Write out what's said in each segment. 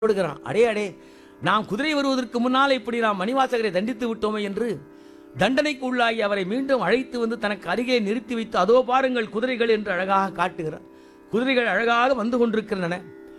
விடுகிறான் அடே அடே நாம் குதிரை வருவதற்கு முன்னால் இப்படி நாம் மணிவாசகரை தண்டித்து விட்டோமே என்று தண்டனைக்கு உள்ளாகி அவரை மீண்டும் அழைத்து வந்து தனக்கு அருகே நிறுத்தி வைத்து அதோ பாருங்கள் குதிரைகள் என்று அழகாக காட்டுகிறார் குதிரைகள் அழகாக வந்து கொண்டிருக்கின்றன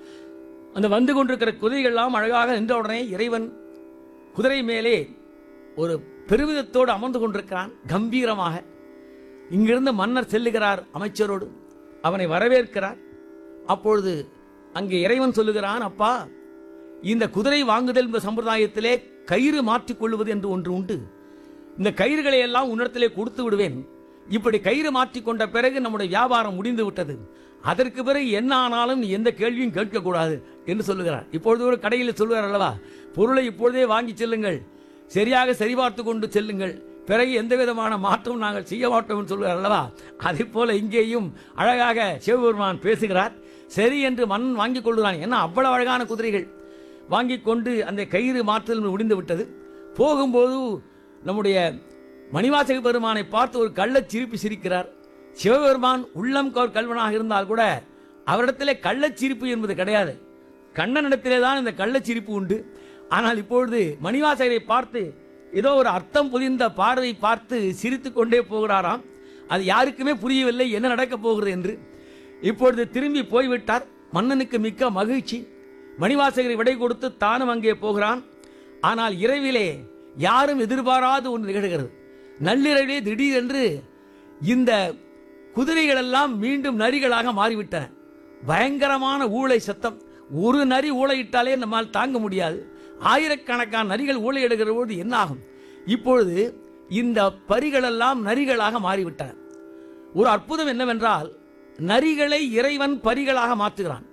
அந்த வந்து கொண்டிருக்கிற குதிரைகள்லாம் அழகாக நின்ற உடனே இறைவன் குதிரை மேலே ஒரு பெருமிதத்தோடு அமர்ந்து கொண்டிருக்கிறான் கம்பீரமாக இங்கிருந்து மன்னர் செல்லுகிறார் அமைச்சரோடு அவனை வரவேற்கிறார் அப்பொழுது அங்கே இறைவன் சொல்லுகிறான் அப்பா இந்த குதிரை வாங்குதல் என்ற சம்பிரதாயத்திலே கயிறு மாற்றிக் கொள்வது என்று ஒன்று உண்டு இந்த கயிறுகளை எல்லாம் உன்னிடத்திலே கொடுத்து விடுவேன் இப்படி கயிறு மாற்றிக் கொண்ட பிறகு நம்முடைய வியாபாரம் முடிந்து விட்டது அதற்கு பிறகு என்ன ஆனாலும் நீ எந்த கேள்வியும் கேட்கக்கூடாது என்று சொல்லுகிறார் இப்பொழுது ஒரு கடையில் சொல்லுவார் அல்லவா பொருளை இப்பொழுதே வாங்கி செல்லுங்கள் சரியாக சரிபார்த்து கொண்டு செல்லுங்கள் பிறகு எந்த விதமான மாற்றம் நாங்கள் செய்ய மாட்டோம் என்று சொல்லுவார் அல்லவா அதே போல இங்கேயும் அழகாக சிவபெருமான் பேசுகிறார் சரி என்று மன்னன் வாங்கிக் கொள்கிறான் ஏன்னா அவ்வளவு அழகான குதிரைகள் வாங்கிக் கொண்டு அந்த கயிறு மாற்றல் முடிந்து விட்டது போகும்போது நம்முடைய மணிவாசக பெருமானை பார்த்து ஒரு கள்ளச் சிரிப்பு சிரிக்கிறார் சிவபெருமான் உள்ளம் கவர் கல்வனாக இருந்தால் கூட அவரிடத்திலே கள்ளச் சிரிப்பு என்பது கிடையாது கண்ணனிடத்திலே தான் இந்த கள்ளச் சிரிப்பு உண்டு ஆனால் இப்பொழுது மணிவாசகரை பார்த்து ஏதோ ஒரு அர்த்தம் புரிந்த பார்வை பார்த்து சிரித்துக் கொண்டே போகிறாராம் அது யாருக்குமே புரியவில்லை என்ன நடக்கப் போகிறது என்று இப்பொழுது திரும்பி போய்விட்டார் மன்னனுக்கு மிக்க மகிழ்ச்சி மணிவாசகரை விடை கொடுத்து தானும் அங்கே போகிறான் ஆனால் இரவிலே யாரும் எதிர்பாராத ஒன்று நிகழ்கிறது நள்ளிரவிலே திடீரென்று இந்த குதிரைகள் எல்லாம் மீண்டும் நரிகளாக மாறிவிட்டன பயங்கரமான ஊளை சத்தம் ஒரு நரி ஊளையிட்டாலே நம்மால் தாங்க முடியாது ஆயிரக்கணக்கான நரிகள் ஊளையிடுகிற போது என்ன ஆகும் இப்பொழுது இந்த பரிகளெல்லாம் நரிகளாக மாறிவிட்டன ஒரு அற்புதம் என்னவென்றால் நரிகளை இறைவன் பரிகளாக மாற்றுகிறான்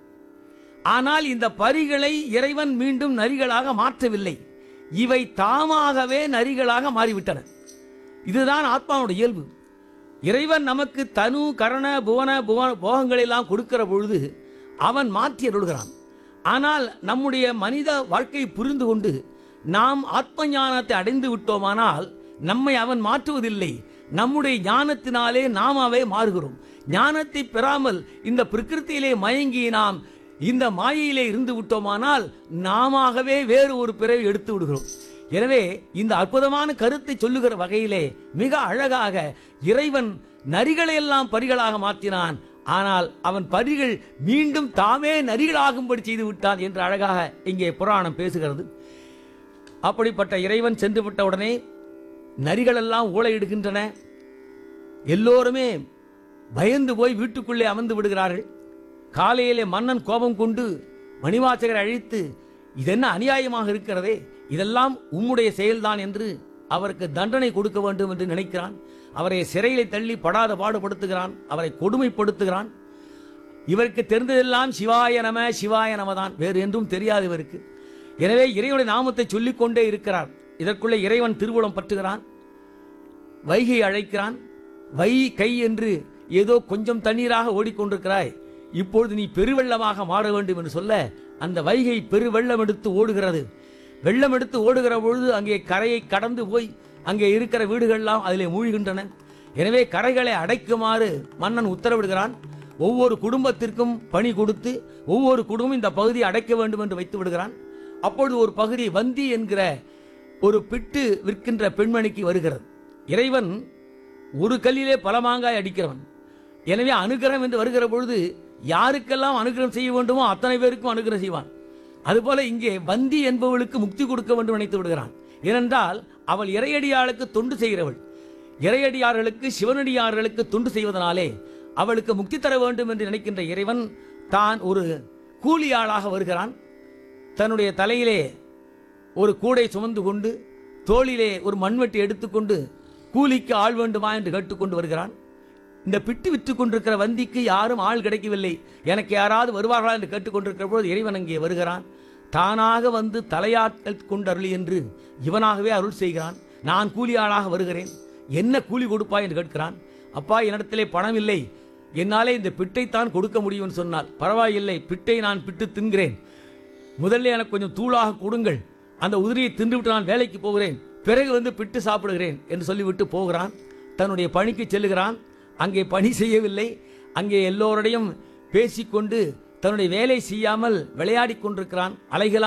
ஆனால் இந்த பரிகளை இறைவன் மீண்டும் நரிகளாக மாற்றவில்லை இவை தாமாகவே நரிகளாக மாறிவிட்டன இதுதான் ஆத்மாவுடைய இயல்பு இறைவன் நமக்கு தனு கரண புவன புவன போகங்களை எல்லாம் கொடுக்கிற பொழுது அவன் மாற்றி அருள்கிறான் ஆனால் நம்முடைய மனித வாழ்க்கையை புரிந்து கொண்டு நாம் ஆத்ம ஞானத்தை அடைந்து விட்டோமானால் நம்மை அவன் மாற்றுவதில்லை நம்முடைய ஞானத்தினாலே நாமாவே மாறுகிறோம் ஞானத்தை பெறாமல் இந்த பிரகிருத்தியிலே மயங்கி நாம் இந்த மாயையிலே இருந்து விட்டோமானால் நாமாகவே வேறு ஒரு பிறவி எடுத்து விடுகிறோம் எனவே இந்த அற்புதமான கருத்தை சொல்லுகிற வகையிலே மிக அழகாக இறைவன் நரிகளை எல்லாம் பரிகளாக மாற்றினான் ஆனால் அவன் பரிகள் மீண்டும் தாமே நரிகளாகும்படி செய்து விட்டான் என்று அழகாக இங்கே புராணம் பேசுகிறது அப்படிப்பட்ட இறைவன் சென்று விட்ட உடனே நரிகளெல்லாம் ஊழையிடுகின்றன எல்லோருமே பயந்து போய் வீட்டுக்குள்ளே அமர்ந்து விடுகிறார்கள் காலையிலே மன்னன் கோபம் கொண்டு மணிவாசகரை அழைத்து இதென்ன அநியாயமாக இருக்கிறதே இதெல்லாம் உம்முடைய செயல்தான் என்று அவருக்கு தண்டனை கொடுக்க வேண்டும் என்று நினைக்கிறான் அவரை சிறையிலே தள்ளி படாத பாடுபடுத்துகிறான் அவரை கொடுமைப்படுத்துகிறான் இவருக்கு தெரிந்ததெல்லாம் சிவாய நம சிவாய நமதான் வேறு என்றும் தெரியாது இவருக்கு எனவே இறைவனுடைய நாமத்தை சொல்லிக் கொண்டே இருக்கிறார் இதற்குள்ளே இறைவன் திருவுளம் பற்றுகிறான் வைகை அழைக்கிறான் வை கை என்று ஏதோ கொஞ்சம் தண்ணீராக ஓடிக்கொண்டிருக்கிறாய் இப்பொழுது நீ பெருவெள்ளமாக மாற வேண்டும் என்று சொல்ல அந்த வைகை பெருவெள்ளம் எடுத்து ஓடுகிறது வெள்ளம் எடுத்து ஓடுகிற பொழுது அங்கே கரையை கடந்து போய் அங்கே இருக்கிற வீடுகள்லாம் அதிலே மூழ்கின்றன எனவே கரைகளை அடைக்குமாறு மன்னன் உத்தரவிடுகிறான் ஒவ்வொரு குடும்பத்திற்கும் பணி கொடுத்து ஒவ்வொரு குடும்பம் இந்த பகுதியை அடைக்க வேண்டும் என்று வைத்து விடுகிறான் அப்பொழுது ஒரு பகுதி வந்தி என்கிற ஒரு பிட்டு விற்கின்ற பெண்மணிக்கு வருகிறது இறைவன் ஒரு கல்லிலே பல மாங்காய் அடிக்கிறவன் எனவே அனுகிரகம் என்று வருகிற பொழுது யாருக்கெல்லாம் அனுகிரகம் செய்ய வேண்டுமோ அத்தனை பேருக்கும் அனுகிரகம் செய்வான் அதுபோல இங்கே வந்தி என்பவளுக்கு முக்தி கொடுக்க வேண்டும் நினைத்து விடுகிறான் ஏனென்றால் அவள் இறையடியாளுக்கு தொண்டு செய்கிறவள் இறையடியார்களுக்கு சிவனடியார்களுக்கு தொண்டு செய்வதனாலே அவளுக்கு முக்தி தர வேண்டும் என்று நினைக்கின்ற இறைவன் தான் ஒரு கூலியாளாக வருகிறான் தன்னுடைய தலையிலே ஒரு கூடை சுமந்து கொண்டு தோளிலே ஒரு மண்வெட்டி எடுத்துக்கொண்டு கூலிக்கு ஆள் வேண்டுமா என்று கேட்டுக்கொண்டு வருகிறான் இந்த பிட்டு விற்று கொண்டிருக்கிற வந்திக்கு யாரும் ஆள் கிடைக்கவில்லை எனக்கு யாராவது வருவார்களா என்று கேட்டுக்கொண்டிருக்கிற பொழுது இறைவன் அங்கே வருகிறான் தானாக வந்து தலையாட்கள் கொண்டருளி என்று இவனாகவே அருள் செய்கிறான் நான் கூலி ஆளாக வருகிறேன் என்ன கூலி கொடுப்பாய் என்று கேட்கிறான் அப்பா என்னிடத்திலே பணம் இல்லை என்னாலே இந்த பிட்டைத்தான் கொடுக்க முடியும்னு சொன்னால் பரவாயில்லை பிட்டை நான் பிட்டு தின்கிறேன் முதல்ல எனக்கு கொஞ்சம் தூளாக கொடுங்கள் அந்த உதிரியை தின்றுவிட்டு நான் வேலைக்கு போகிறேன் பிறகு வந்து பிட்டு சாப்பிடுகிறேன் என்று சொல்லிவிட்டு போகிறான் தன்னுடைய பணிக்கு செல்லுகிறான் அங்கே பணி செய்யவில்லை அங்கே எல்லோருடையும் பேசிக்கொண்டு தன்னுடைய வேலை செய்யாமல் விளையாடிக் கொண்டிருக்கிறான் அலைகளா